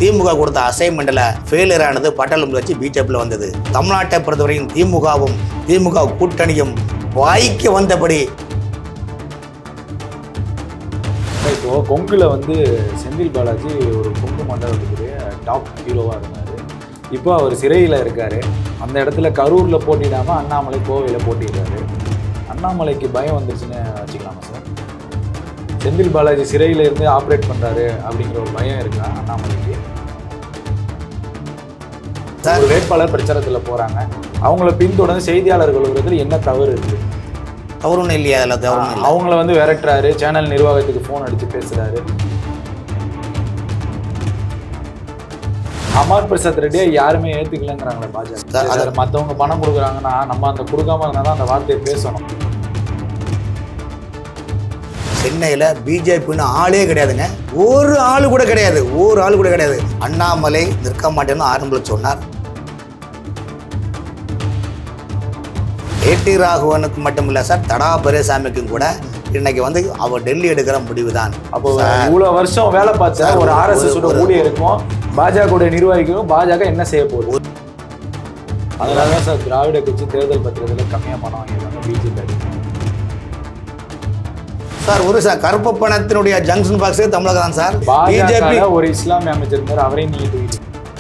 திமுக கொடுத்த அசைன்மெண்ட்டில் ஃபெயிலியர் ஆனது பட்டாளம் வச்சு பிஜேபியில் வந்தது தமிழ்நாட்டை பொறுத்தவரையும் திமுகவும் திமுக கூட்டணியும் வாய்க்கு வந்தபடி இப்போ கொங்குல வந்து செந்தில் பாலாஜி ஒரு கொங்கு மண்டலத்துக்குரிய டாப் ஹீரோவாக இருந்தார் இப்போ அவர் சிறையில் இருக்காரு அந்த இடத்துல கரூரில் போட்டிடாம அண்ணாமலை கோவையில் போட்டிடுறாரு அண்ணாமலைக்கு பயம் வந்துருச்சுன்னு வச்சுக்கலாமா சார் செந்தில் பாலாஜி சிறையில் இருந்து ஆப்ரேட் பண்ணுறாரு அப்படிங்கிற ஒரு பயம் இருக்கா அண்ணாமலைக்கு சார். ஒரு வேட்பாளர் பிரச்சாரத்தில் போகிறாங்க அவங்கள பின்தொடர்ந்து செய்தியாளர்கள் வருவதில் என்ன தவறு இருக்குது தவறுன்னு இல்லையா அதில் தவறுன்னு இல்லை அவங்கள வந்து விரட்டுறாரு சேனல் நிர்வாகத்துக்கு ஃபோன் அடிச்சு பேசுறாரு அமர் பிரசாத் ரெட்டியை யாருமே ஏத்துக்கலங்கிறாங்களே சார், பாஜக அது- மத்தவங்க பணம் கொடுக்குறாங்கன்னா நம்ம அந்த கொடுக்காம இருந்தா தான் அந்த வார்த்தையை பேசணும் சென்னையில் பிஜேபின்னு ஆளே கிடையாதுங்க ஒரு ஆளு கூட கிடையாது ஒரு ஆளு கூட கிடையாது அண்ணாமலை நிற்க மாட்டேன்னு ஆரம்பத்தில் சொன்னார் ஏடி ராகவனுக்கு மட்டும் இல்லை சார் தடா பெரியசாமிக்கும் கூட இன்னைக்கு வந்து அவர் டெல்லி எடுக்கிற முடிவு தான் அப்போ இவ்வளவு வருஷம் வேலை பார்த்த சார், ஒரு ஒரு- ஆர்எஸ்எஸ் ஒரு- ஊழியருக்கும் பாஜக நிர்வாகிக்கும் பாஜக என்ன செய்ய போகுது அதனால தான் சார் திராவிட கட்சி தேர்தல் பத்திரத்தில் கம்மியாக பணம் வாங்கிடுறாங்க பிஜேபி சார் ஒரு சார் கருப்பு பணத்தினுடைய ஜங்ஷன் பாக்ஸே தமிழகம் தான் சார் பிஜேபி பாஜக ஒரு இஸ்லாமிய அமைச்சர் இருந்தார் அவரையும் நீங்க தூக்கிட்டு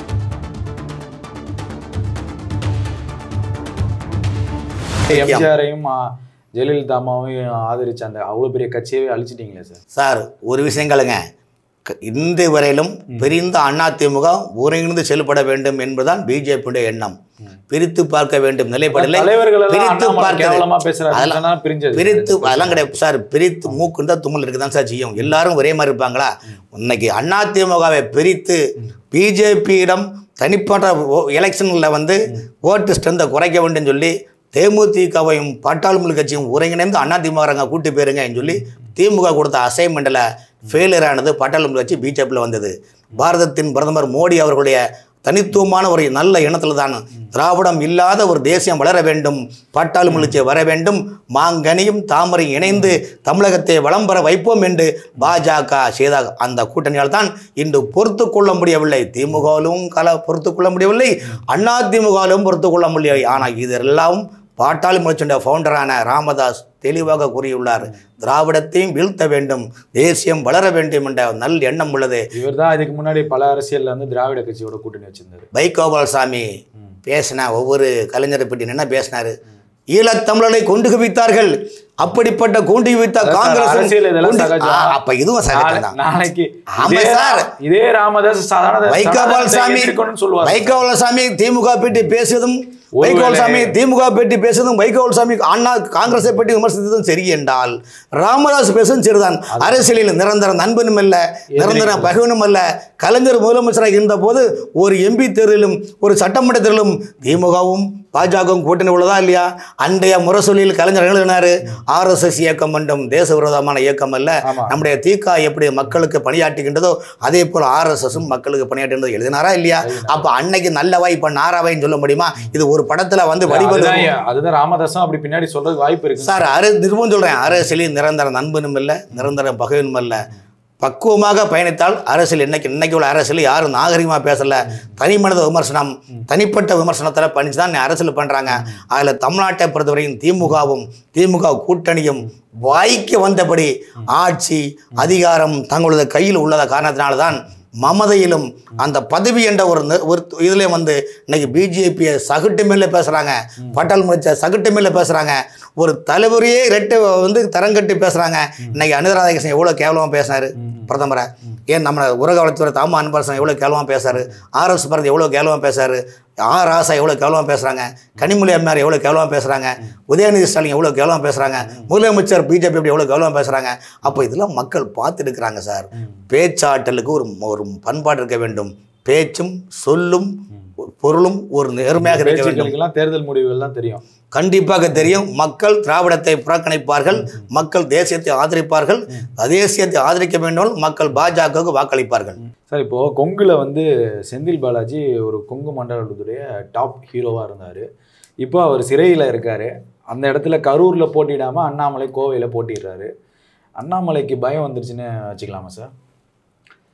எம்ஜிஆரையும் ஆ, ஜெயலலிதா அம்மாவையும் ஆதரிச்ச அந்த அவ்வளவு பெரிய கட்சியவே அழிச்சிட்டீங்களே சார் சார் ஒரு விஷயங்களுங்க க- இந்த வரையிலும் பிரிந்த அதிமுக ஒருங்கிணைந்து செயல்பட வேண்டும் என்பதுதான் பிஜேபியுடைய எண்ணம் பிரித்து பார்க்க வேண்டும் நிலைப்படலை தலைவர்கள் எல்லாம் பிரித்து அண்ணாமலை பார்க்க கேவலமா பேசுறாரு அதெல்லாம் அதெல்லாம் பிரிஞ்சது பிரித்து அதெல்லாம் கிடையாது சார் பிரித்து மூக்கு தான் தும்மல் இருக்கு தான் சார் செய்யும் எல்லாரும் ஒரே மாதிரி இருப்பாங்களா இன்னைக்கு அதிமுகவை பிரித்து பிஜேபியிடம் தனிப்பட்ட எலெக்ஷனில் வந்து ஓட்டு ஸ்ட்ரென்த்தை குறைக்க வேண்டும் சொல்லி தேமுதிகவையும் பாட்டாளுமொழி கட்சியும் ஒருங்கிணைந்து அதிமுக கூட்டி போயிருங்கன்னு சொல்லி திமுக கொடுத்த அசைன்மெண்ட்டில் ஃபெயிலியர் ஆனது பாட்டாளுமொழி கட்சி பிஜேபியில் வந்தது பாரதத்தின் பிரதமர் மோடி அவர்களுடைய தனித்துவமான ஒரு நல்ல இனத்தில் தான் திராவிடம் இல்லாத ஒரு தேசியம் வளர வேண்டும் பாட்டாளி முழிச்சி வர வேண்டும் மாங்கனியும் தாமரை இணைந்து தமிழகத்தை வளம் பெற வைப்போம் என்று பாஜக செய்த அந்த கூட்டணியால் தான் இன்று பொறுத்து கொள்ள முடியவில்லை திமுகவிலும் கல பொறுத்து கொள்ள முடியவில்லை அண்ணா திமுகவிலும் பொறுத்து கொள்ள முடியவில்லை ஆனால் இதெல்லாம் பாட்டாளி முயற்சியுடைய ஃபவுண்டரான ராமதாஸ் தெளிவாக கூறியுள்ளார் திராவிடத்தையும் வீழ்த்த வேண்டும் தேசியம் வளர வேண்டும் என்ற நல் எண்ணம் உள்ளது இவர் தான் இதுக்கு முன்னாடி பல அரசியல்ல வந்து திராவிட கட்சியோட கூட்டணி வச்சிருந்தாரு வைகோபாலசாமி ம். பேசின ஒவ்வொரு கலைஞரை பற்றி என்ன பேசினாரு ஈழத்தமிழரை கொண்டு குவித்தார்கள் அப்படிப்பட்ட கொண்டு குவித்த அதான் சார், காங்கிரஸ் அரசியல் இதெல்லாம் சகஜம். அப்ப இதுவும் சகஜம் தான் நாளைக்கு ஆமா இதே சார். ரா- இதே ராமதாஸ் சாதாரண வைகோபாலசாமி சொல்லுவார் வைகோபாலசாமி திமுக பற்றி பேசியதும் ஒருவேளை- வைகோபாலசாமி திமுக பற்றி பேசியதும் வைகோபாலசாமி அண்ணா காங்கிரஸை பற்றி விமர்சித்ததும் சரி என்றால் ராமதாஸ் பேசும் சரிதான் அரசியலில் நிரந்தர நண்பனும் அல்ல நிரந்தர பகைவனும் அல்ல கலைஞர் முதலமைச்சராக இருந்தபோது ஒரு எம்பி தேர்தலிலும் ஒரு சட்டமன்ற தேர்தலிலும் திமுகவும் பாஜகவும் கூட்டணி உள்ளதா இல்லையா அன்றைய முரசொலியில் கலைஞர் எழுதினாரு ஆர்எஸ்எஸ் இயக்கம் என்றும் தேச விரோதமான இயக்கம் அல்ல ஆமா. நம்முடைய தீகா எப்படி மக்களுக்கு பணியாற்றுகின்றதோ அதே போல் ஆர்எஸ்எஸும் மக்களுக்கு பணியாற்றுகின்றது எழுதினாரா இல்லையா அப்ப அன்னைக்கு நல்லவா இப்ப நாராவாயின்னு சொல்ல முடியுமா இது ஒரு படத்துல வந்து வடிவது அதுதான் அதுதான் ராமதாஸும் அப்படி பின்னாடி சொல்றது வாய்ப்பு இருக்கு சார் அரு திரும்பவும் சொல்றேன் அரசியலில் நிரந்தர நண்பனும் இல்லை நிரந்தர பகைவனும் அல்ல பக்குவமாக பயணித்தால் அரசியல் இன்னைக்கு இன்னைக்கு உள்ள அரசியல் யாரும் நாகரிகமாக பேசல தனி மனித விமர்சனம் தனிப்பட்ட விமர்சனத்தில் பண்ணிச்சு தான் அரசியல் பண்ணுறாங்க அதில் தமிழ்நாட்டை பொறுத்தவரையும் திமுகவும் திமுக கூட்டணியும் வாய்க்கு வந்தபடி ஆட்சி அதிகாரம் தங்களது கையில் உள்ளத காரணத்தினால தான் மமதையிலும் அந்த பதவி என்ற ஒரு நெ- ஒரு இதிலே வந்து இன்னைக்கு பிஜேபியை சகுட்டு மேலே பேசுகிறாங்க பட்டால் முடிச்ச சகுட்டு மேலே பேசுகிறாங்க ஒரு தலைவரையே ரெட்டு வந்து தரங்கட்டி பேசுகிறாங்க இன்னைக்கு அனுராதாகிருஷ்ணன் எவ்வளோ கேவலமாக பேசினாரு பிரதமரை ஏன் நம்ம உலக வளர்த்துறை தாம அன்பரசன் எவ்வளோ கேவலமாக பேசுறாரு ஆர்எஸ் பாரதி எவ்வளோ கேவலமாக பேசுறாரு ஆர் ராசா எவ்வளோ கேவலமாக பேசுகிறாங்க கனிமொழி அம்மையார் எவ்வளோ கேவலமாக பேசுகிறாங்க உதயநிதி ஸ்டாலின் எவ்வளோ கேவலமாக பேசுகிறாங்க முதலமைச்சர் பிஜேபி எப்படி எவ்வளோ கேவலமாக பேசுகிறாங்க அப்போ இதெல்லாம் மக்கள் பார்த்துட்டு இருக்கிறாங்க சார் பேச்சாற்றலுக்கு ஒரு ஒரு பண்பாடு இருக்க வேண்டும் பேச்சும் சொல்லும் பொருளும் ஒரு நேர்மையாக இருக்க வேண்டும் பேச்சுக்களுக்கெல்லாம் தேர்தல் முடிவுகள் தான் தெரியும் கண்டிப்பாக தெரியும் மக்கள் திராவிடத்தை புறக்கணிப்பார்கள் மக்கள் தேசியத்தை ஆதரிப்பார்கள் தேசியத்தை ஆதரிக்க வேண்டும் மக்கள் பாஜகவுக்கு வாக்களிப்பார்கள் சார் இப்போ கொங்குல வந்து செந்தில் பாலாஜி ஒரு கொங்கு மண்டலத்துடைய டாப் ஹீரோவா இருந்தாரு இப்போ அவர் சிறையில் இருக்காரு அந்த இடத்துல கரூர்ல போட்டிடாம அண்ணாமலை கோவையில் போட்டிடுறாரு அண்ணாமலைக்கு பயம் வந்துருச்சுன்னு வச்சுக்கலாமா சார்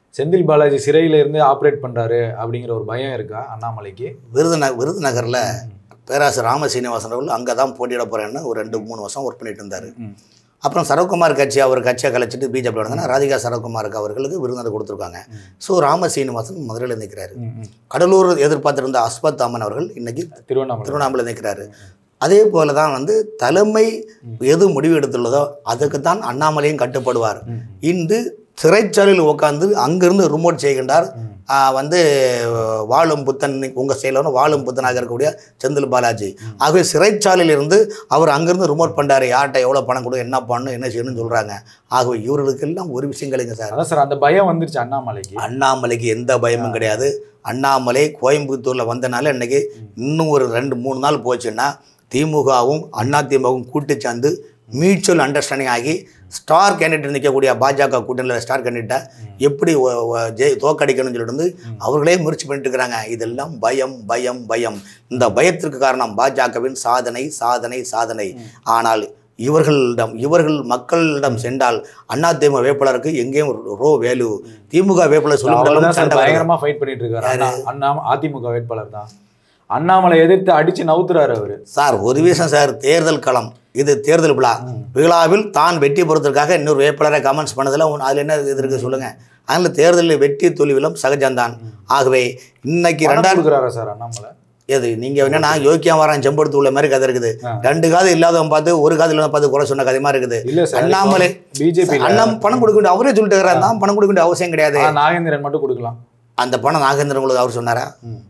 செந்தில் பாலாஜி சிறையில இருந்து ஆப்ரேட் பண்றாரு அப்படிங்கிற ஒரு பயம் இருக்கா அண்ணாமலைக்கு விருதுந விருதுநகரில் பேராசர் ராம சீனிவாசன் அவர்கள் அங்கே தான் போட்டியிட போகிறேன்னு ஒரு ரெண்டு மூணு வருஷம் ஒர்க் பண்ணிட்டு இருந்தார் ம். அப்புறம் சரத்குமார் கட்சி அவர் கட்சியை கலைச்சிட்டு பிஜேபி வந்தாங்கன்னா ராதிகா சரத்குமாருக்கு அவர்களுக்கு விருதுநகர் கொடுத்துருக்காங்க ஸோ ராம சீனிவாசன் மதுரையில் நிற்கிறாரு ம், ம். கடலூர் எதிர்பார்த்திருந்த அஸ்பத் அம்மன் அவர்கள் இன்னைக்கு திருவண்ணாமலை திருவண்ணாமலை நிற்கிறாரு அதே போல தான் வந்து தலைமை எது முடிவு எடுத்துள்ளதோ அதுக்கு தான் அண்ணாமலையும் கட்டுப்படுவார் ம். இன்று சிறைச்சாலையில் உட்கார்ந்து அங்கிருந்து ரிமோட் செய்கின்றார் ம். ஆ, வந்து வாழும் புத்தன் உங்கள் செயலர் வாழும் புத்தனாக இருக்கக்கூடிய செந்தில் பாலாஜி ஆகவே சிறைச்சாலையில் இருந்து அவர் அங்கிருந்து ரிமோட் பண்ணாரு யார்கிட்ட எவ்வளோ பணம் கொடு என்ன பண்ணணும் என்ன செய்யணும்னு சொல்கிறாங்க ஆகவே இவர்களுக்கெல்லாம் ஒரு விஷயம் இல்லைங்க சார் அதான் சார் அந்த பயம் வந்துருச்சு அண்ணாமலைக்கு அண்ணாமலைக்கு எந்த பயமும் கிடையாது அண்ணாமலை கோயம்புத்தூரில் வந்தனால இன்னைக்கு இன்னும் ஒரு ரெண்டு மூணு நாள் போச்சுன்னா திமுகவும் அதிமுகவும் கூட்டு சேர்ந்து மியூச்சுவல் அண்டர்ஸ்டாண்டிங் ஆகி ஸ்டார் கேண்டிடேட் நிற்கக்கூடிய பாஜக கூட்டணியில் ஸ்டார் கேண்டிடேட்டை எப்படி ஒ- ஒ- ஜெய் தோக்கடிக்கணும்னு சொல்லிட்டு வந்து அவர்களே முயற்சி பண்ணிட்டு இருக்கிறாங்க இதெல்லாம் பயம் பயம் பயம் இந்த பயத்திற்கு காரணம் பாஜகவின் சாதனை சாதனை சாதனை ஆனால் இவர்களிடம் இவர்கள் மக்களிடம் சென்றால் அதிமுக வேட்பாளருக்கு எங்கேயும் ஒரு ரோ வேலு திமுக வேட்பாளர் சொல்லும் அவர் இடமெல்லாம் தான் சார் சண்டை வருது. பயங்கரமா ஃபைட் பண்ணிட்டு இருக்காரு அண்ணா அண்ணா அதிமுக வேட்பாளர் தான் அண்ணாமலை எதிர்த்து அடிச்சு நவுத்துறாரு அவரு சார் ஒரு விஷயம் சார் தேர்தல் களம் இது தேர்தல் விழா விழாவில் தான் வெற்றி பெறுவதற்காக இன்னொரு வேட்பாளரை கமெண்ட்ஸ் பண்ணதில் அதில் என்ன இது இருக்கு சொல்லுங்க அதனால தேர்தலில் வெற்றி தோல்வியிலும் சகஜம்தான் ஆகவே இன்னைக்கு பணம் ரெண்டாயிரம் கொடுக்குறாரா சார் அண்ணாமலை எது நீங்க என்னன்னா யோக்கியம் வரான் செம்படுத்து உள்ள மாதிரி கதை இருக்குது ஆ. ரெண்டு காது இல்லாதவன் பார்த்து ஒரு காது இல்லாத பார்த்து குறை சொன்ன கதை மாதிரி இருக்குது இல்ல சார் அண்ணாமலை பிஜேபி அண்ணா பணம் கொடுக்க வேண்டிய அவரே சொல்லிட்டு இருக்கிறார் நான் பணம் கொடுக்க வேண்டிய அவசியம் கிடையாது நாகேந்திரன் மட்டும் கொடுக்கலாம் அந்த பணம் நாகேந்திரன் உங்களுக்கு அவர் சொன்னாரா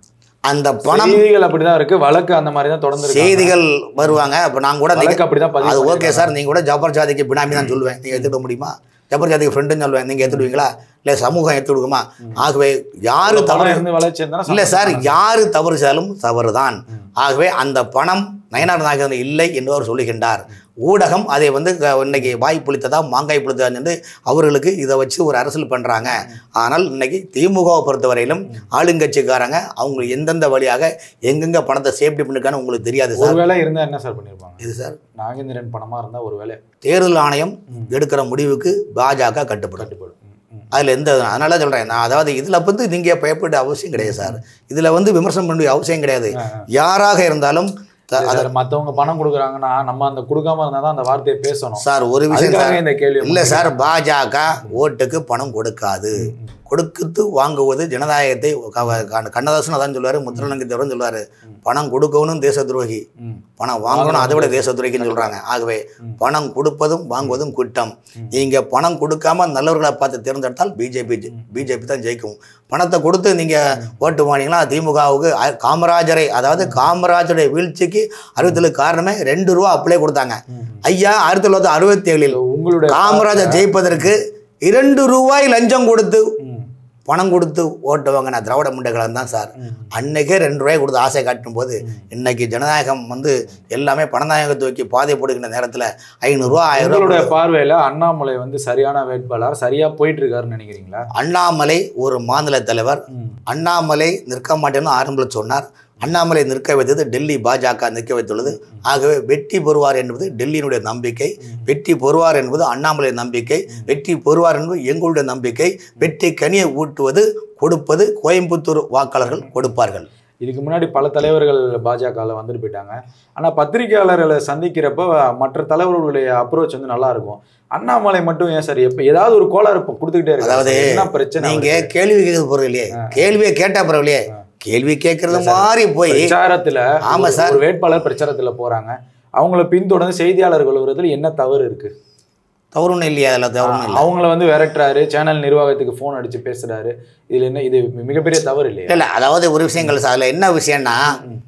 அந்த பணம் செய்திகள் அப்படிதான் இருக்கு வழக்கு அந்த மாதிரி தான் தொடர்ந்து இருக்கு செய்திகள் வருவாங்க அப்போ நான் கூட நீங்க- வழக்கு அப்படிதான் பதிவு அது ஓகே பண்ணிருக்காங்க. சார் நீங்கள் கூட ஜபர் ஜாதிக்கு பினாமி தான் சொல்லுவேன் நீங்கள் எடுத்துக்க முடியுமா ஜபர் ஜாதிக்கு ஃப்ரெண்டுன்னு சொல்லுவேன் நீங்கள் எடுத்துடுவீங்களா இல்லை சமூகம் எடுத்து கொடுக்குமா ஆகவே யாரு பணம் தவறு இருந்து வளர்ச்சி இருந்தா இல்லை சார் யாரு தவறு செய்தாலும் தவறு தான் ஆகவே அந்த பணம் நயனார் நாகேந்திரன் இல்லை என்று அவர் சொல்லுகின்றார் ஊடகம் அதை வந்து க- இன்னைக்கு வாய் புளித்ததா மாங்காய் புளித்ததா என்று அவர்களுக்கு இதை வச்சு ஒரு அரசியல் பண்ணுறாங்க ஆனால் இன்னைக்கு திமுகவை பொறுத்தவரையிலும் ஆளுங்கட்சிக்காரங்க அவங்க எந்தெந்த வழியாக எங்கெங்க பணத்தை சேஃப்டி பண்ணிருக்கான்னு உங்களுக்கு தெரியாது சார் ஒருவேளை இருந்தா என்ன சார் பண்ணிருப்பாங்க இது சார் நாகேந்திரன் பணமா இருந்தா ஒருவேளை தேர்தல் ஆணையம் எடுக்கிற முடிவுக்கு பாஜக கட்டுப்படும் கட்டுப்படும் ம், ம். அதில் எந்த அதனால சொல்கிறேன் நான் அதாவது இதில் வந்து நீங்கள் பயப்பட அவசியம் கிடையாது சார் இதில் வந்து விமர்சனம் பண்ண வேண்டிய அவசியம் கிடையாது ஆ, ஆ. யாராக இருந்தாலும் த- இல்ல சார் மத்தவங்க பணம் கொடுக்குறாங்கன்னா நம்ம அந்த கொடுக்காம இருந்தா தான் அந்த வார்த்தையை பேசணும் சார் ஒரு விஷயம் அதுக்காக சார் இந்த கேள்வி இல்லை சார் பாஜக ஓட்டுக்கு பணம் கொடுக்காது கொடுத்து வாங்குவது ஜனநாயகத்தை க- க- கண்ணதாசன் அதான் சொல்லுவார் முத்திரலங்கி தேவரும் சொல்லுவார் பணம் கொடுக்கணும் தேச துரோகி ம். பணம் வாங்கணும் அதை விட தேச துரோகின்னு சொல்கிறாங்க ஆகவே பணம் கொடுப்பதும் வாங்குவதும் குற்றம் நீங்கள் பணம் கொடுக்காம நல்லவர்களை பார்த்து தேர்ந்தெடுத்தால் பிஜேபி பிஜேபி தான் ஜெயிக்கும் பணத்தை கொடுத்து நீங்கள் ஓட்டு வாங்கினீங்கன்னா திமுகவுக்கு அ- காமராஜரை அதாவது காமராஜருடைய வீழ்ச்சிக்கு அறுபத்தேழு காரணமே ரெண்டு ரூபா அப்படியே கொடுத்தாங்க ஐயா ஆயிரத்தி தொள்ளாயிரத்தி அறுபத்தி ஏழில் உங்களுடைய காமராஜர் ஜெயிப்பதற்கு இரண்டு ரூபாய் லஞ்சம் கொடுத்து ம். பணம் கொடுத்து ஓட்டு வாங்கின திராவிட முன்னேற்றம் தான் சார் அன்னைக்கே ரெண்டு ரூபாய் கொடுத்து ஆசை காட்டும் போது இன்னைக்கு ஜனநாயகம் வந்து எல்லாமே பணநாயகத்தை தூக்கி பாதை போடுகின்ற நேரத்தில் ஐநூறுரூவா ஆயிரம் உங்களுடைய ரூபா பார்வையில அண்ணாமலை வந்து சரியான வேட்பாளர் சரியா போயிட்டு இருக்காருன்னு நினைக்கிறீங்களா அண்ணாமலை ஒரு மாநில தலைவர் ம். அண்ணாமலை நிற்க மாட்டேன்னு ஆரம்பத்தில் சொன்னார் அண்ணாமலை நிற்க வைத்தது டெல்லி பாஜக நிற்க வைத்துள்ளது ஆகவே வெற்றி பெறுவார் என்பது டெல்லியினுடைய நம்பிக்கை வெற்றி பெறுவார் என்பது அண்ணாமலை நம்பிக்கை வெற்றி பெறுவார் என்பது எங்களுடைய நம்பிக்கை வெற்றி கனியை ஊட்டுவது கொடுப்பது கோயம்புத்தூர் வாக்காளர்கள் கொடுப்பார்கள் இதுக்கு முன்னாடி பல தலைவர்கள் பாஜகவில் வந்துட்டு போயிட்டாங்க ஆனா பத்திரிகையாளர்களை சந்திக்கிறப்ப மற்ற தலைவர்களுடைய அப்ரோச் வந்து நல்லா இருக்கும் அண்ணாமலை மட்டும் ஏன் சார் எப்ப ஏதாவது ஒரு கோளாறு இப்ப கொடுத்துக்கிட்டே இருக்கு அதாவது என்ன பிரச்சனை நீங்க அவருக்கு? கேள்வி கேட்க போறது இல்லையே கேள்வியை கேட்டா பரவாயில்லையே கேள்வி கேட்கறது மாதிரி போய் பிரச்சாரத்துல ஆமா ஒரு- சார். ஒரு வேட்பாளர் பிரச்சாரத்துல போறாங்க அவங்கள பின்தொடர்ந்து செய்தியாளர்கள் வருவதில் என்ன தவறு இருக்கு தவறு ஒன்றும் இல்லையா அதில் தவறு ஒன்றும் இல்லை அவங்கள வந்து விரட்டுறாரு சேனல் நிர்வாகத்துக்கு ஃபோன் அடிச்சு பேசுறாரு இதுல என்ன இது மிகப்பெரிய தவறு இல்லையா இல்லை இல்லை அதாவது ஒரு விஷயங்கள் சார் அதில் என்ன விஷயம்னா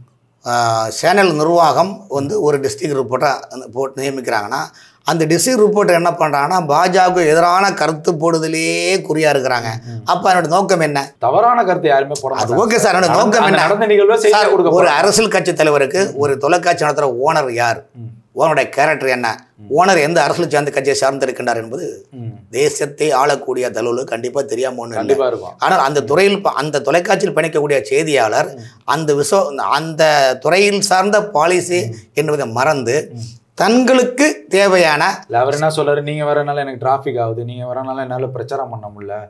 சேனல் நிர்வாகம் வந்து ஒரு டிஸ்ட்ரிக்ட் ரிப்போர்ட்டாக போட்டு நியமிக்கிறாங்கன்னா அந்த டிஸ்ட்ரிக்ட் ரிப்போர்ட்டர் என்ன பண்ணுறாங்கன்னா பாஜக எதிரான கருத்து போடுதலேயே குறியா இருக்கிறாங்க அப்போ அதனோட நோக்கம் என்ன தவறான கருத்தை யாருமே போட அது மாட்டாங்க ஓகே சார் என்னோட நடந்த- நோக்கம் அந்த என்ன நடந்த நிகழ்வை செய்தியா சார், கொடுக்க ஒரு போறாங்க. அரசியல் கட்சி தலைவருக்கு ஒரு தொலைக்காட்சி நடத்துகிற ஓனர் யார் ம். ஓனருடைய கேரக்டர் என்ன ஓனர் எந்த அரசியல் சார்ந்த கட்சியை சார்ந்திருக்கின்றார் என்பது ம். தேசத்தை ஆளக்கூடிய தலைவர்களுக்கு கண்டிப்பாக தெரியாம ஒன்றும் இல்லை கண்டிப்பா இருக்கும் ஆனால் அந்த துறையில் ப- அந்த தொலைக்காட்சியில் பயணிக்கக்கூடிய செய்தியாளர் அந்த விசோ அந்த துறையில் சார்ந்த பாலிசி என்பதை மறந்து தங்களுக்கு தேவையான இல்ல அவர் என்ன சொல்றாரு நீங்க வரனால எனக்கு டிராஃபிக் ஆகுது நீங்க வரனால என்னால பிரச்சாரம் பண்ண முடியல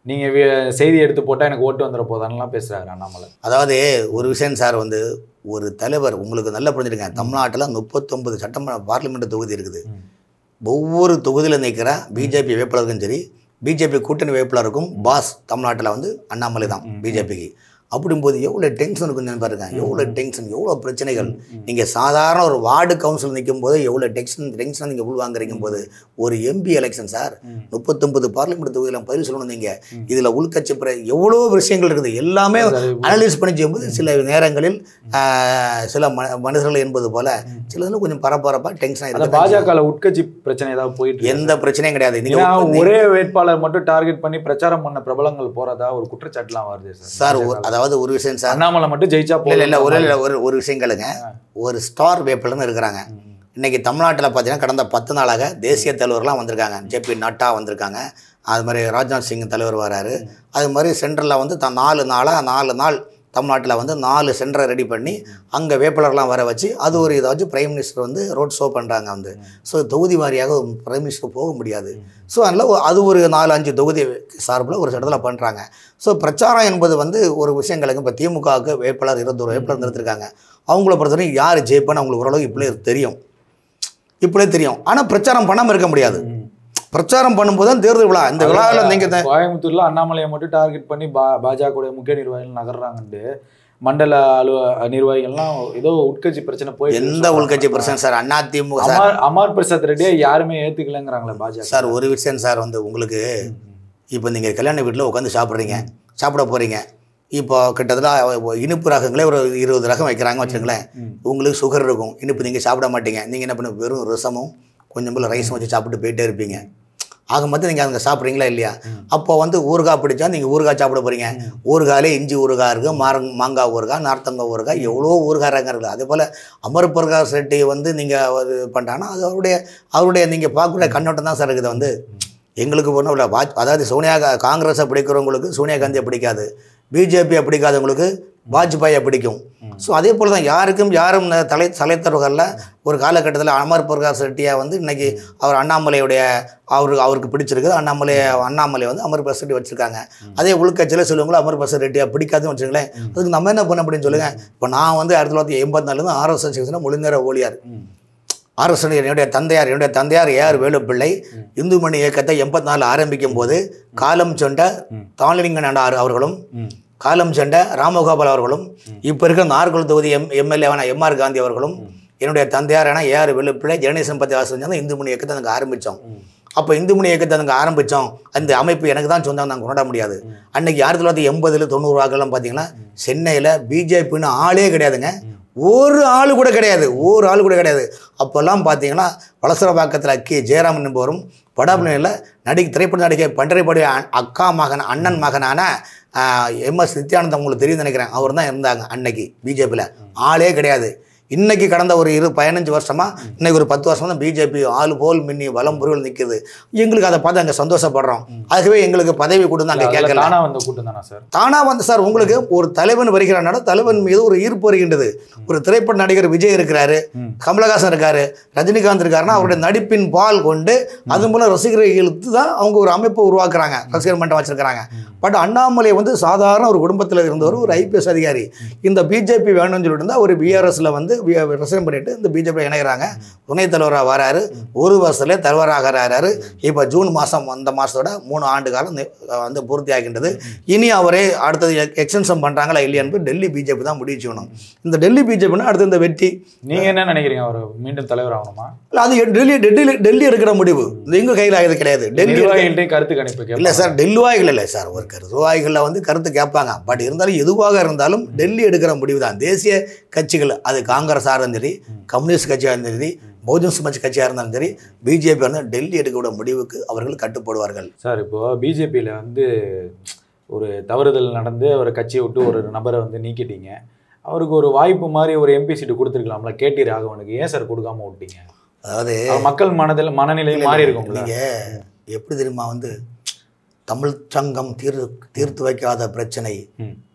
நீங்க வி- செய்தி எடுத்து போட்டா எனக்கு ஓட்டு வந்துட போதான்லாம் பேசுறாரு அண்ணாமலை அதாவது ஒரு விஷயம் சார் வந்து ஒரு தலைவர் உங்களுக்கு நல்லா புரிஞ்சுருங்க தமிழ்நாட்டில் முப்பத்தொன்பது சட்டமன்ற பார்லிமெண்ட் தொகுதி இருக்குது ம். ஒவ்வொரு தொகுதியில் நிற்கிற பிஜேபி வேட்பாளருக்கும் சரி பிஜேபி கூட்டணி வேட்பாளருக்கும் பாஸ் தமிழ்நாட்டில் வந்து அண்ணாமலை தான் பிஜேபிக்கு அப்படிங்கும்போது எவ்வளோ டென்ஷன் இருக்குன்னு பாருங்க எவ்வளோ டென்ஷன் எவ்வளோ பிரச்சனைகள் நீங்கள் சாதாரண ஒரு வார்டு கவுன்சில் நிற்கும் போது எவ்வளோ டென்ஷன் டென்ஷன் நீங்கள் உள்வாங்குறீங்க போது ஒரு எம்பி எலெக்ஷன் சார் ம். முப்பத்தொன்பது பார்லிமெண்ட் தொகுதியில் பதில் சொல்லணும் நீங்கள் இதில் உள்கட்சி பிற எவ்வளோ விஷயங்கள் இருக்குது எல்லாமே சரி, அனலைஸ் பண்ணி செய்யும்போது சில நேரங்களில் ஆஹ், சில ம மனிதர்கள் என்பது போல சிலதில் கொஞ்சம் பரபரப்பாக டென்ஷன் அந்த ஆகிருக்கு பாஜக உட்கட்சி பிரச்சனை ஏதாவது போயிட்டு இருக்கா? எந்த பிரச்சனையும் கிடையாது ஏன்னா நீங்கள் ஒரே வேட்பாளர் மட்டும் டார்கெட் பண்ணி பிரச்சாரம் பண்ண பிரபலங்கள் போறதா ஒரு குற்றச்சாட்டுலாம் வருது சார் சார் ஒரு- அதாவது ஒரு விஷயம் சார் அண்ணாமலை மட்டும் ஜெயிச்சா இல்லை இல்லை இல்லை ஒரு போதும் இல்லை, ஒரு ஒரு விஷயம் கேளுங்க ஒரு ஸ்டார் வேட்பாளர்னு இருக்கிறாங்க இன்னைக்கு தமிழ்நாட்டில் பார்த்தீங்கன்னா கடந்த பத்து நாளாக தேசிய தலைவர்லாம் வந்திருக்காங்க ஜேபி நட்டா வந்திருக்காங்க அது மாதிரி ராஜ்நாத் சிங் தலைவர் வராரு அது மாதிரி சென்ட்ரலில் வந்து த நாலு நாளாக நாலு நாள் தமிழ்நாட்டில் வந்து நாலு சென்டரை ரெடி பண்ணி அங்கே வேட்பாளர்லாம் வர வச்சு அது ஒரு இதை வச்சு பிரைம் மினிஸ்டர் வந்து ரோட் ஷோ பண்ணுறாங்க வந்து ஸோ தொகுதி வாரியாக பிரைம் மினிஸ்டர் போக முடியாது ஸோ அதனால் அது ஒரு நாலு அஞ்சு தொகுதி சார்பில் ஒரு இடத்துல பண்ணுறாங்க ஸோ பிரச்சாரம் என்பது வந்து ஒரு விஷயங்களுக்கு இப்போ திமுகவுக்கு வேட்பாளர் இருபத்தொரு வேட்பாளர் நிறுத்திருக்காங்க அவங்கள பொறுத்தவரைக்கும் யார் ஜெயிப்பான்னு அவங்களுக்கு ஓரளவு இப்படியே தெரியும் இப்படியே தெரியும் ஆனால் பிரச்சாரம் பண்ணாமல் இருக்க முடியாது பிரச்சாரம் பண்ணும்போது தான் தேர்தல் விழா இந்த விழாவில் நீங்கள் கோயம்புத்தூர்ல அண்ணாமலையை மட்டும் டார்கெட் பண்ணி பா பாஜக முக்கிய நிர்வாகிகள் நகர்றாங்கன்ட்டு மண்டல அலுவ நிர்வாகிகள்லாம் ஏதோ உட்கட்சி பிரச்சனை போய் எந்த உள்கட்சி பிரச்சனை சார் அண்ணா திமுக சார் அமர் அமர் பிரசாத் ரெட்டியை யாருமே ஏத்துக்கலங்கிறாங்களே பாஜக சார் ஒரு விஷயம் சார் வந்து உங்களுக்கு இப்போ நீங்கள் கல்யாண வீட்டில் உட்காந்து சாப்பிட்றீங்க சாப்பிட போகிறீங்க இப்போ கிட்டத்தட்ட இனிப்பு ரகங்களே ஒரு இருபது ரகம் வைக்கிறாங்க வச்சுங்களேன் ம். உங்களுக்கு சுகர் இருக்கும் இனிப்பு நீங்கள் சாப்பிட மாட்டீங்க நீங்கள் என்ன பண்ண வெறும் ரசமும் கொஞ்சம் போல் ரைஸும் வச்சு சாப்பிட்டு போயிட்டே இருப்பீங்க ஆக மொத்தம் நீங்கள் அங்கே சாப்பிட்றீங்களா இல்லையா அப்போ வந்து ஊறுகாய் பிடிச்சா நீங்கள் ஊறுகாய் சாப்பிட போகிறீங்க ஊறுகாயிலே இஞ்சி ஊறுகாய் இருக்குது மாரங் மாங்காய் ஊறுகாய் நார்த்தங்காய் ஊறுகாய் எவ்வளோ ஊறுகாய் ரகம் இருக்குது அதே போல் அமர் பிரகாஷ் ரெட்டி வந்து நீங்கள் இது பண்ணுறாங்கன்னா அது அவருடைய அவருடைய நீங்கள் பார்க்கக்கூடிய கண்ணோட்டம் தான் சார் இருக்குது வந்து எங்களுக்கு ஒன்றும் இல்லை வா அதாவது சோனியா கா- காங்கிரஸை பிடிக்கிறவங்களுக்கு சோனியா காந்தியை பிடிக்காது பிஜேபியை பிடிக்காதவங்களுக்கு வாஜ்பாயை பிடிக்கும் ஸோ அதே போல் தான் யாருக்கும் யாரும் இந்த தலை தலைத்தவர்களில் ஒரு காலகட்டத்தில் அமர் பிரகாஷ் ரெட்டியை வந்து இன்னைக்கு அவர் அண்ணாமலையுடைய அவருக்கு அவருக்கு பிடிச்சிருக்கு அண்ணாமலை அண்ணாமலை வந்து அமர் பிரகாஷ் ரெட்டி வச்சுருக்காங்க அதே உள்கட்சியில் சொல்லுவாங்களோ அமர் பிரகாஷ் ரெட்டியை பிடிக்காதுன்னு வச்சுங்களேன் அதுக்கு நம்ம என்ன பண்ண முடியும்னு சொல்லுங்கள் இப்போ நான் வந்து ஆயிரத்தி தொள்ளாயிரத்தி எண்பத்தி நாலுலேருந்து ஆர்எஸ்எஸ் செக்ஷனில் முழுநேர ஊழியார் ம். ஆர்எஸ் என்னுடைய தந்தையார் என்னுடைய தந்தையார் ஏஆர் வேலுப்பிள்ளை இந்து மணி இயக்கத்தை எண்பத்தி நாலு ஆரம்பிக்கும் போது காலம் சொண்ட தாளிலிங்கன் அண்ணார் அவர்களும் ம். காலம் சென்ற ராமகோபால் அவர்களும் இப்போ இருக்கிற நார்கோல் தொகுதி எம் எம்எல்ஏவான எம்ஆர் காந்தி அவர்களும் என்னுடைய தந்தையாரான ஏஆர் வெள்ளுப்பிள்ளை ஜெகணேசன் பற்றி ஆசிரியர் இந்து மணி இயக்கத்தை நாங்கள் ஆரம்பித்தோம் அப்போ இந்து மணி இயக்கத்தை நாங்கள் ஆரம்பித்தோம் அந்த அமைப்பு எனக்கு தான் சொந்தம் நாங்கள் கொண்டாட முடியாது அன்னைக்கு ஆயிரத்தி தொள்ளாயிரத்தி எண்பதுல தொண்ணூறு வாக்கெல்லாம் பார்த்தீங்கன்னா சென்னையில் பிஜேபின்னு ஆளே கிடையாதுங்க ஒரு ஆள் கூட கிடையாது ஒரு ஆள் கூட கிடையாது அப்போல்லாம் பார்த்தீங்கன்னா வளசரவாக்கத்தில் கே ஜெயராமன் என்பவரும் படாபனில் நடி திரைப்பட நடிகை பண்டரைப்படி அக்கா மகன் அண்ணன் மகனான எம்எஸ் நித்யானந்தம் உங்களுக்கு தெரியும் நினைக்கிறேன் அவர் தான் இருந்தாங்க அன்னைக்கு பிஜேபியில் ஆளே கிடையாது இன்னைக்கு கடந்த ஒரு இரு பதினஞ்சு வருஷமா இன்னைக்கு ஒரு பத்து வருஷமா தான் பிஜேபி ஆள் போல் மின்னி வலம் பொருள் நிற்குது எங்களுக்கு அதை பார்த்து அங்கே சந்தோஷப்படுறோம் ஆகவே எங்களுக்கு பதவி கொடுத்து அங்கே அதுல கேட்கல தானா வந்த கூட்டம் தானா சார் தானா வந்து சார் உங்களுக்கு ஒரு தலைவன் வருகிறான்னா தலைவன் மீது ஒரு ஈர்ப்பு வருகின்றது ஒரு திரைப்பட நடிகர் விஜய் இருக்கிறாரு ம். கமலஹாசன் இருக்காரு ரஜினிகாந்த் இருக்காருன்னா அவருடைய நடிப்பின் பால் கொண்டு அது மூலம் ரசிகரை இழுத்து தான் அவங்க ஒரு அமைப்பை உருவாக்குறாங்க ரசிகர் மன்றம் வச்சிருக்கிறாங்க பட் அண்ணாமலை வந்து சாதாரண ஒரு குடும்பத்தில் இருந்தவர் ஒரு ஐபிஎஸ் அதிகாரி இந்த பிஜேபி வேணும்னு சொல்லிட்டு இருந்தா ஒரு பிஆர்எஸ்ல வந்து ரசனம் பண்ணிட்டு இந்த பிஜேபி இணைகிறாங்க துணைத் தலைவராக வராரு ஒரு வருஷத்துல தலைவராகிறாரு இப்போ ஜூன் மாதம் அந்த மாதத்தோட மூணு ஆண்டு காலம் நி- வந்து பூர்த்தி ஆகின்றது இனி அவரே அடுத்தது எக்ஸ்டென்ஷன் பண்ணுறாங்களா இல்லையான்னு டெல்லி பிஜேபி தான் முடிவு செய்யணும் இந்த டெல்லி பிஜேபினா அடுத்து இந்த வெற்றி நீங்க என்ன நினைக்கிறீங்க அவர் மீண்டும் தலைவர் ஆகணுமா இல்ல, அது டெல்லி டெல்லி டெல்லி எடுக்கிற முடிவு இது எங்க கையில் ஆகுது கிடையாது டெல்லி எடுக்க- நிர்வாகிகள்ட்டையும் கருத்து கணிப்பு இல்லை கேட்பாங்க. சார் டெல்லுவாய்கள் இல்லை சார் ஒரு கருத்துவாய்களில் வந்து கருத்து கேட்பாங்க பட் இருந்தாலும் எதுவாக இருந்தாலும் டெல்லி எடுக்கிற முடிவு தான் தேசிய கட்சிகள் அது காங்கிரஸாக இருந்தாலும் சரி கம்யூனிஸ்ட் கட்சியாக இருந்தாலும் சரி பகுஜன் சமாஜ் கட்சியாக இருந்தாலும் சரி பிஜேபி இருந்தாலும் டெல்லி எடுக்கக்கூடிய முடிவுக்கு அவர்கள் கட்டுப்படுவார்கள் சார் இப்போ பிஜேபியில் வந்து ஒரு தவறுதல் நடந்து அவரை கட்சியை விட்டு ஒரு நபரை வந்து நீக்கிட்டீங்க அவருக்கு ஒரு வாய்ப்பு மாதிரி ஒரு எம்பி சீட்டு கொடுத்துருக்கலாம்ல கேடி ராகவனுக்கு ஏன் சார் கொடுக்காம விட்டீங்க அதாவது அவர் மக்கள் மனதில் மனநிலை மாறி இருக்கும்ல நீங்கள் எப்படி தெரியுமா வந்து தமிழ் சங்கம் தீர் தீர்த்து வைக்காத பிரச்சனை ம்.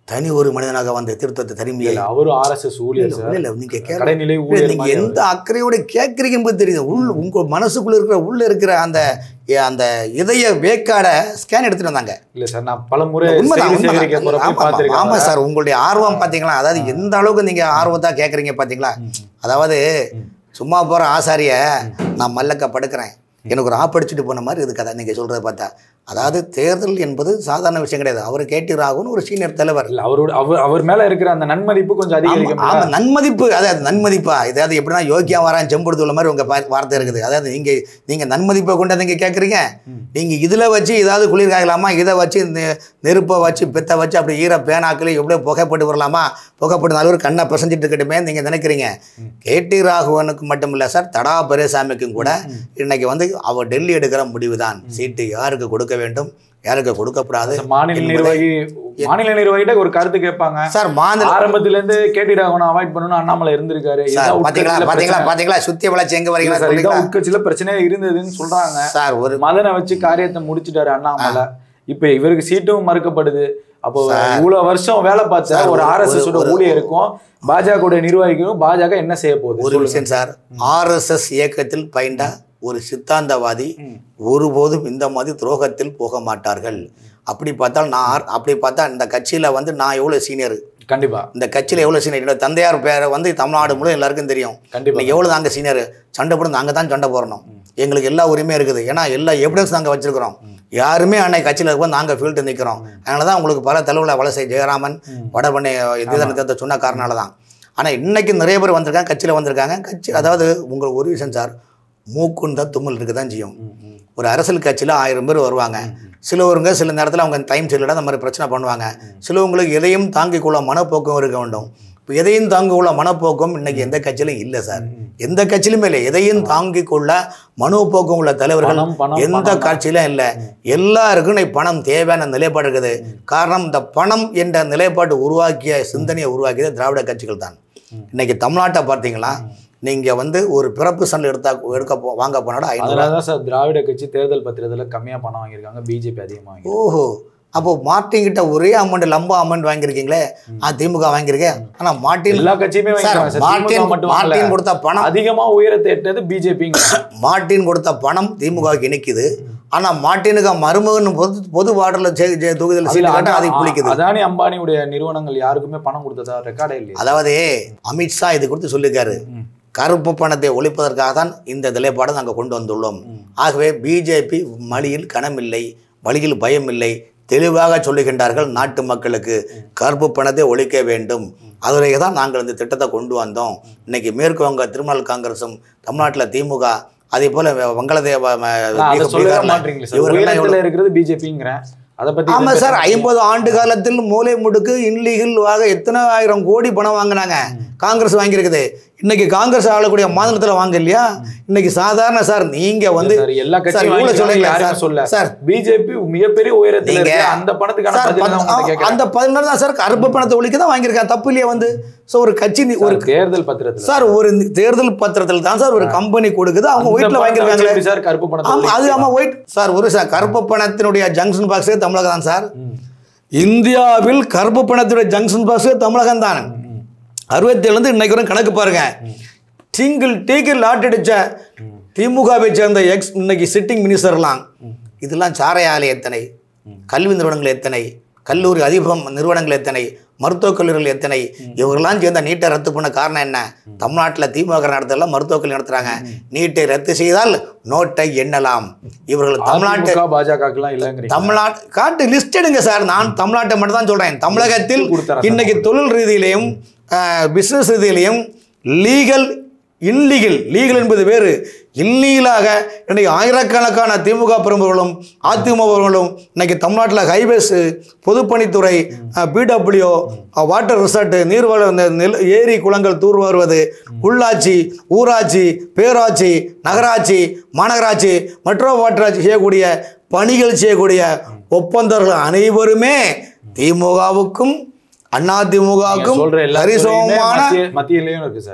தனி ஒரு மனிதனாக வந்த திருத்தத்தை திரும்பி இல்ல அவரும் ஆர்எஸ்எஸ் ஊழியர் சார் இல்ல, இல்ல, நீங்க கேட்க கடைநிலை இல்ல, ஊழியர் நீங்க மாதிரி எந்த அக்கறையோட கேட்குறீங்கன்னு தெரியுது உள் உங்க மனசுக்குள்ள இருக்கிற உள்ள இருக்கிற அந்த அந்த இதய வேக்காட ஸ்கேன் எடுத்துட்டு வந்தாங்க இல்ல சார் நான் பல முறை உண்மைதான், செய்தி உண்மைதான். சேகரிக்க போறப்ப ஆமா, ஆமா, பார்த்திருக்கேன் ஆமா சார் உங்களுடைய ஆர்வம் பாத்தீங்களா அதாவது எந்த அளவுக்கு நீங்க ஆர்வத்தா கேக்குறீங்க பாத்தீங்களா அதாவது சும்மா போற ஆசாரிய நான் மல்லக்க படுக்கிறேன் எனக்கு ஒரு ஆப்படிச்சுட்டு போன மாதிரி இது கதை நீங்க சொல்றத பார்த்தா அதாவது தேர்தல் என்பது சாதாரண விஷயம் கிடையாது அவர் கேட்டி ராகுன்னு ஒரு சீனியர் தலைவர் இல்ல அவரோட அவர் அவர் மேல இருக்கிற அந்த நன்மதிப்பு கொஞ்சம் ஆமா, அதிகரிக்கும் ஆமா நன்மதிப்பு அதாவது நன்மதிப்பா இதாவது எப்படின்னா யோக்கியா வரான் செம்படுத்து உள்ள மாதிரி உங்க பா- வார்த்தை இருக்குது அதாவது நீங்க நீங்க நன்மதிப்பை கொண்டு நீங்க கேட்குறீங்க நீங்க இதுல வச்சு ஏதாவது குளிர் காயலாமா இதை வச்சு நெ- நெருப்பை வச்சு பித்த வச்சு அப்படி ஈர பேனாக்கள் எப்படியோ புகைப்பட்டு வரலாமா புகைப்பட்டு நாலு பேர் கண்ணை பிசைஞ்சிட்டு இருக்கட்டுமே நீங்க நினைக்கிறீங்க கேடி ராகவனுக்கு மட்டும் இல்ல சார் தடா பெரியசாமிக்கும் கூட இன்னைக்கு வந்து அவர் டெல்லி எடுக்கிற முடிவு தான் சீட்டு யாருக்கு கொடுக்க வேண்டும் யாருக்கு கொடுக்கப்படாது மாநில என்பதை- நிர்வாகி மாநில நிர்வாகிட்ட ஒரு கருத்து கேட்பாங்க சார் மாநில ஆரம்பத்துல இருந்து கேடி ராகவன் அவாய்ட் பண்ணணும் அண்ணாமலை இருந்திருக்காரு சார் இதுதான் பாத்தீங்களா உட்கட்சியில பாத்தீங்களா பிரச்சனை. பாத்தீங்களா சுத்தி வளர்ச்சி எங்க இல்ல வரீங்களா சார், சொல்றீங்களா இதுதான் உட்கட்சியில பிரச்சனை இருந்ததுன்னு சொல்றாங்க சார் ஒரு மதனை வச்சு காரியத்தை முடிச்சிட்டாரு அண்ணாமலை இப்ப இவருக்கு சீட்டும் மறுக்கப்படுது அப்போ இவ்வளவு வருஷம் வேலை பார்த்த சார், ஒரு ஒரு- ஆர்எஸ்எஸ் ஒரு- ஊழியருக்கும் பாஜக நிர்வாகிக்கும் பாஜக என்ன செய்ய போகுது ஒரு விஷயம் சார் ஆர்எஸ்எஸ் இயக்கத்தில் பயின்ற ஒரு சித்தாந்தவாதி ஒருபோதும் இந்த மாதிரி துரோகத்தில் போக மாட்டார்கள் அப்படி பார்த்தால் நான் ஆர்- அப்படி பார்த்தா இந்த கட்சியில் வந்து நான் எவ்வளோ சீனியர் கண்டிப்பா இந்த கட்சியில் எவ்வளோ சீனியர் என்னோட தந்தையார் பேரை வந்து தமிழ்நாடு முழு எல்லாருக்கும் தெரியும் கண்டிப்பா இன்னைக்கு எவ்வளோ நாங்கள் சீனியர் சண்டை போட நாங்கள் தான் சண்டை போடணும் எங்களுக்கு எல்லா உரிமையும் இருக்குது ஏன்னா எல்லா எவிடன்ஸ் நாங்கள் வச்சிருக்கிறோம் யாருமே அன்னைக்கு கட்சியில் இருக்கும்போது நாங்கள் ஃபீல்டு நிற்கிறோம் அதனால தான் உங்களுக்கு பல தலைவில் வலசை ஜெயராமன் வடபண்ணை இதனத்தை சொன்ன காரணனால தான் ஆனால் இன்னைக்கு நிறைய பேர் வந்திருக்காங்க கட்சியில் வந்திருக்காங்க கட்சி அதாவது உங்களுக்கு ஒரு விஷயம் சார் மூக்குண்டா தும்மல் இருக்க தான் செய்யும் ம், ம். ஒரு அரசியல் கட்சியில் ஆயிரம் பேர் வருவாங்க சிலவருங்க சில நேரத்தில் அவங்க டைம் சரியில்லை அந்த மாதிரி பிரச்சனை பண்ணுவாங்க சிலவங்களுக்கு எதையும் தாங்கிக் கொள்ள மனப்போக்கம் இருக்க வேண்டும் இப்போ எதையும் தாங்கிக் கொள்ள மனப்போக்கம் இன்னைக்கு எந்த கட்சியிலும் இல்லை சார் எந்த கட்சியிலுமே இல்லை எதையும் தாங்கிக் கொள்ள மனோப்போக்கம் உள்ள தலைவர்கள் பணம், பணம், எந்த பணம் தான். கட்சியிலும் இல்லை எல்லாருக்கும் இன்னைக்கு பணம் தேவையான நிலைப்பாடு இருக்குது காரணம் இந்த பணம் என்ற நிலைப்பாடு உருவாக்கிய சிந்தனையை உருவாக்கியது திராவிட கட்சிகள் தான் இன்னைக்கு தமிழ்நாட்டை பார்த்தீங்களா நீங்கள் வந்து ஒரு பிறப்பு சண்டை எடுத்தா எடுக்க போ வாங்க போனாலும் ஐநூறு அதனாலதான் சார் திராவிட கட்சி தேர்தல் பத்திரத்துல கம்மியா பணம் வாங்கியிருக்காங்க பிஜேபி அதிகமா வாங்கி ஓஹோ அப்போ மார்ட்டின் கிட்ட ஒரே அமௌண்ட் லம்பா அமௌண்ட் வாங்கியிருக்கீங்களே ஆ திமுக வாங்கியிருக்கேன் ஆனா மார்ட்டின் எல்லா கட்சியுமே சார் வாங்கிருக்காங்க சார். மார்ட்டின் திமுக மட்டும் வாங்கல. மார்ட்டின் கொடுத்த பணம் அதிகமா உயரத்தை எட்டது பிஜேபிங்க மார்ட்டின் கொடுத்த பணம் திமுகவுக்கு இணைக்குது ஆனா மார்ட்டினுக்கு மருமகன் பொது பொது வார்டில் தொகுதியில் சீட்டு கட்ட அதை புளிக்குது அதானி அம்பானியுடைய நிறுவனங்கள் யாருக்குமே பணம் கொடுத்ததா ரெக்கார்டே இல்லையா அதாவது அமித்ஷா இது குறித்து சொல்லியிருக்காரு ம். கருப்பு பணத்தை ஒழிப்பதற்காக தான் இந்த நிலைப்பாடை நாங்கள் கொண்டு வந்துள்ளோம் ஆகவே பிஜேபி மலியில் கனமில்லை வழியில் பயம் இல்லை தெளிவாக சொல்லுகின்றார்கள் நாட்டு மக்களுக்கு கருப்பு பணத்தை ஒழிக்க வேண்டும் அதிலேயே தான் நாங்கள் இந்த திட்டத்தை கொண்டு வந்தோம் இன்னைக்கு மேற்கு வங்க திரிணாமுல் காங்கிரஸும் தமிழ்நாட்டில் திமுக அதே போல வங்காளதேவ ஆனா, அதை சொல்லவே மாட்டீங்களே சார் இவர்கள்லாம் எவ்வளவு- உயரத்துல இருக்கிறது பிஜேபிங்கிறேன் அதை பத்தி ஆமா எதுவும் சார் பேச ஐம்பது ஆண்டு காலத்தில் மூலை முடுக்கு இன்லீகல் ஆக எத்தனை ஆயிரம் கோடி பணம் வாங்கினாங்க காங்கிரஸ் வாங்கியிருக்குது இன்னைக்கு காங்கிரஸ் ஆளக்கூடிய மாநிலத்தில் வாங்க இல்லையா இன்னைக்கு சாதாரண சார் நீங்க வந்து சார் எல்லா சார், கட்சியும் இவ்வளவு வாங்கிக்கிறாங்க, சொல்லுங்க யாருமே சார். சொல்ல சார் பிஜேபி மிகப்பெரிய உயரத்துல நீங்க- இருக்கு அந்த பணத்துக்கான சார், பதில் தான் பத்து- உங்கள்ட்ட கேட்கறேன். அந்த பதினாறு தான் சார் கருப்பு பணத்தை ஒழிக்க தான் வாங்கியிருக்காங்க தப்பு இல்லையா வந்து ஸோ ஒரு கட்சி நி- ஒரு ஒரு தேர்தல் பத்திரத்துல சார் ஒரு தேர்தல் பத்திரத்தில் தான் சார் ஒரு கம்பெனி கொடுக்குது அவங்க அந்த ஒயிட்ல பணத்தை வாங்கியிருக்காங்களே வச்சு எப்படி சார் கருப்பு பணத்தை ஆமா அது ஒழிக்க ஆமா ஒயிட் சார் ஒரு சார் கருப்பு பணத்தினுடைய ஜங்ஷன் பாக்ஸே தமிழகம் தான் சார் ம். இந்தியாவில் கருப்பு பணத்துடைய ஜங்ஷன் பாக்ஸே தமிழகம் தான் அறுபத்தேழுலேருந்து இன்னைக்கு வரைக்கும் கணக்கு பாருங்க சிங்கிள் டீக்கு லாட் அடிச்ச திமுகவை சேர்ந்த எக்ஸ் இன்னைக்கு சிட்டிங் மினிஸ்டர்லாம் இதெல்லாம் சாரை ஆலை எத்தனை கல்வி நிறுவனங்கள் எத்தனை கல்லூரி அதிபம் நிறுவனங்கள் எத்தனை மருத்துவக் கல்லூரிகள் எத்தனை இவரெல்லாம் சேர்ந்த நீட்டை ரத்து பண்ண காரணம் என்ன தமிழ்நாட்டில் திமுக நடத்தலாம் மருத்துவக் கல்லூரி நடத்துறாங்க நீட்டை ரத்து செய்தால் நோட்டை எண்ணலாம் இவர்கள் தமிழ்நாட்டு அதிமுக பாஜகக்கெல்லாம் இல்லைங்கிறீங்க தமிழ்நாட்டு காட்டு லிஸ்ட் எடுங்க சார் நான் தமிழ்நாட்டை மட்டும் தான் சொல்றேன் தமிழகத்தில் கொடுத்தறேன் இன்னைக்கு தொழில் ரீதியிலையும் பிஸ்னஸ் ரீதியிலையும் லீகல் இல்லீகல் லீகல் என்பது வேறு இல்லீகலாக இன்னைக்கு ஆயிரக்கணக்கான திமுக பிரமுகர்களும் அதிமுகவர்களும் இன்னைக்கு தமிழ்நாட்டில் ஹைவேஸ் பொதுப்பணித்துறை பிடபிள்யூ வாட்டர் ரிசார்ட் நீர்வள இந்த நில ஏரி குளங்கள் தூர் வருவது உள்ளாட்சி ஊராட்சி பேராட்சி நகராட்சி மாநகராட்சி மெட்ரோ வாட்டராட்சி செய்யக்கூடிய பணிகள் செய்யக்கூடிய ஒப்பந்தர்கள் அனைவருமே திமுகவுக்கும் நீங்க அதிமுகவுக்கும் சொல்ற எல்லா துறையுமே சரிசமமான மத்திய- மத்தியிலயும் இருக்கு சார்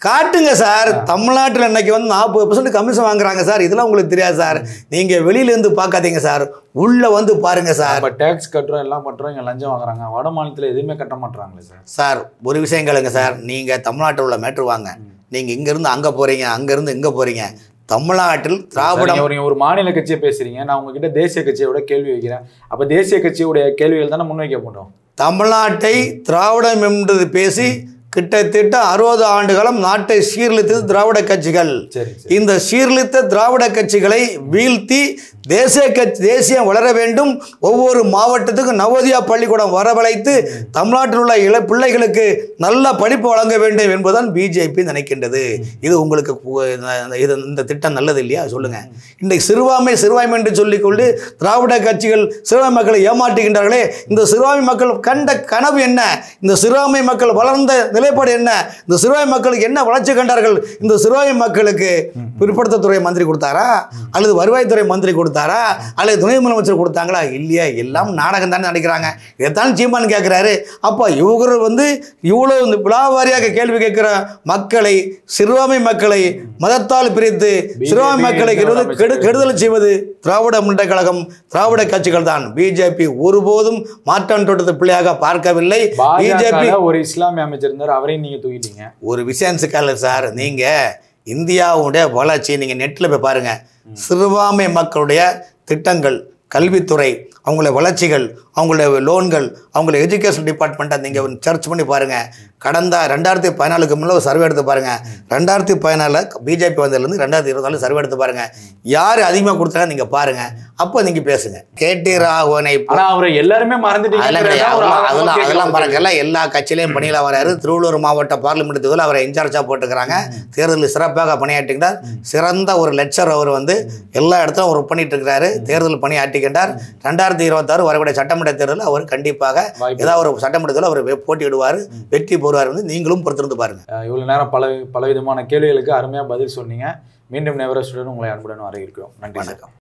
காட்டுங்க சார் தமிழ்நாட்டில் இன்னைக்கு வந்து நாற்பது பர்சன்ட் கமிஷன் வாங்குறாங்க சார் இதெல்லாம் உங்களுக்கு தெரியாது சார் நீங்கள் வெளியிலேருந்து பார்க்காதீங்க சார் உள்ளே வந்து பாருங்க சார் நம்ம டேக்ஸ் கட்டுறோம் எல்லாம் பண்றோம் இங்க லஞ்சம் வாங்குறாங்க வட மாநிலத்துல எதுவுமே கட்ட மாட்டாங்களே சார் சார் ஒரு விஷயம் கேளுங்க சார் நீங்கள் தமிழ்நாட்டில் உள்ள மேட்ரு வாங்க நீங்கள் இங்கேருந்து அங்கே போகிறீங்க அங்கேருந்து இங்கே போகிறீங்க தமிழ்நாட்டில் திராவிடம் நீங்க ஒரு- ஒரு மாநில கட்சியை பேசுறீங்க நான் உங்ககிட்ட தேசிய கட்சியோட கேள்வி வைக்கிறேன் அப்ப தேசிய கட்சியுடைய கேள்விகள் தானே முன்வைக்க மாட்டோம் தமிழ்நாட்டை திராவிடம் என்று பேசி கிட்டத்தட்ட அறுபது ஆண்டுகாலம் நாட்டை சீர்லித்தது திராவிட கட்சிகள் சரி சரி இந்த சீர்லித்த திராவிட கட்சிகளை வீழ்த்தி தேசிய கட்சி தேசியம் வளர வேண்டும் ஒவ்வொரு மாவட்டத்துக்கும் நவோதயா பள்ளிக்கூடம் வரவழைத்து தமிழ்நாட்டில் உள்ள இள பிள்ளைகளுக்கு நல்ல படிப்பு வழங்க வேண்டும் என்பதுதான் பிஜேபி நினைக்கின்றது இது உங்களுக்கு பு- இந்த- இது இந்த திட்டம் நல்லது இல்லையா சொல்லுங்க இன்றைக்கு சிறுபான்மை சிறுபான்மை என்று சொல்லிக்கொண்டு திராவிட கட்சிகள் சிறுபான்மை மக்களை ஏமாற்றுகின்றார்களே இந்த சிறுபான்மை மக்கள் கண்ட கனவு என்ன இந்த சிறுபான்மை மக்கள் வளர்ந்த நிலைப்பாடு என்ன இந்த சிறுபான்மை மக்களுக்கு என்ன வளர்ச்சி கண்டார்கள் இந்த சிறுபான்மை மக்களுக்கு பிற்படுத்தத்துறை மந்திரி கொடுத்தாரா அல்லது வருவாய்த்துறை மந்திரி கொடுத்தாரா அல்லது துணை முதலமைச்சர் கொடுத்தாங்களா இல்லையா எல்லாம் நாடகம் தானே நடிக்கிறாங்க இதைத்தான் சீமான் கேட்குறாரு அப்போ இவங்க வந்து இவ்வளோ இந்த விழாவாரியாக கேள்வி கேட்குற மக்களை சிறுபான்மை மக்களை மதத்தால் பிரித்து சிறுபான்மை மக்களை கெடுதல் கெடு கெடுதல் செய்வது திராவிட முன்னேற்ற கழகம் திராவிட கட்சிகள் தான் பிஜேபி ஒருபோதும் மாற்றம் தொட்டது பிள்ளையாக பார்க்கவில்லை பிஜேபி பாஜக ஒரு இஸ்லாமிய அமைச்சர் இருந்தார் அவரையும் நீங்க தூக்கிட்டீங்க ஒரு விஷயம் சிக்கல சார் நீங்கள் இந்தியாவுடைய வளர்ச்சி நீங்கள் நெட்டில் போய் பாருங்கள் சிறுபான்மை மக்களுடைய திட்டங்கள் கல்வித்துறை அவங்களுடைய வளர்ச்சிகள் அவங்களுடைய லோன்கள் அவங்களுடைய எஜுகேஷன் டிபார்ட்மெண்ட்டை நீங்கள் சர்ச் பண்ணி பாருங்கள் கடந்த ரெண்டாயிரத்தி பதினாலுக்கு முன்னே ஒரு சர்வே எடுத்து பாருங்கள் ரெண்டாயிரத்தி பதினாலில் பிஜேபி வந்ததுலேருந்து ரெண்டாயிரத்தி இருபத்தி நாலு சர்வே எடுத்து பாருங்கள் யார் அதிகமாக கொடுத்தாங்க நீங்கள் பாருங்கள் அப்போ நீங்கள் பேசுங்க கேடி ராகவனை ஆனா அவரை எல்லாருமே மறந்துட்டீங்க அதெல்லாம் கிடையாது அதெல்லாம் அதெல்லாம் அதெல்லாம் பாருங்கல்ல எல்லா கட்சியிலையும் பணியில் வராரு திருவள்ளூர் மாவட்ட பார்லிமெண்ட் தேர்தலில் அவரை இன்சார்ஜாக போட்டுக்கிறாங்க தேர்தலில் சிறப்பாக பணியாற்றுகிறார் சிறந்த ஒரு லெக்சர் அவர் வந்து எல்லா இடத்துலும் அவர் பண்ணிட்டு இருக்கிறாரு தேர்தல் பணியாற்றுகின்றார் ரெண்டாயிரத்தி இருபத்தாறு வரக்கூடிய சட்டமன்ற தேர்தலில் அவர் கண்டிப்பாக வாய்ப்பு. ஏதாவது ஒரு சட்டமன்றத்தில் அவர் வெ- போட்டியிடுவார் வெற்றி பெறுவார் வந்து நீங்களும் பொறுத்திருந்து பாருங்க அஹ் இவ்வளவு நேரம் பல பலவிதமான கேள்விகளுக்கு அருமையா பதில் சொன்னீங்க மீண்டும் நெவரஸ்டுடன் உங்களை அன்புடன் வரவேற்கிறோம் நன்றி சார் வணக்கம்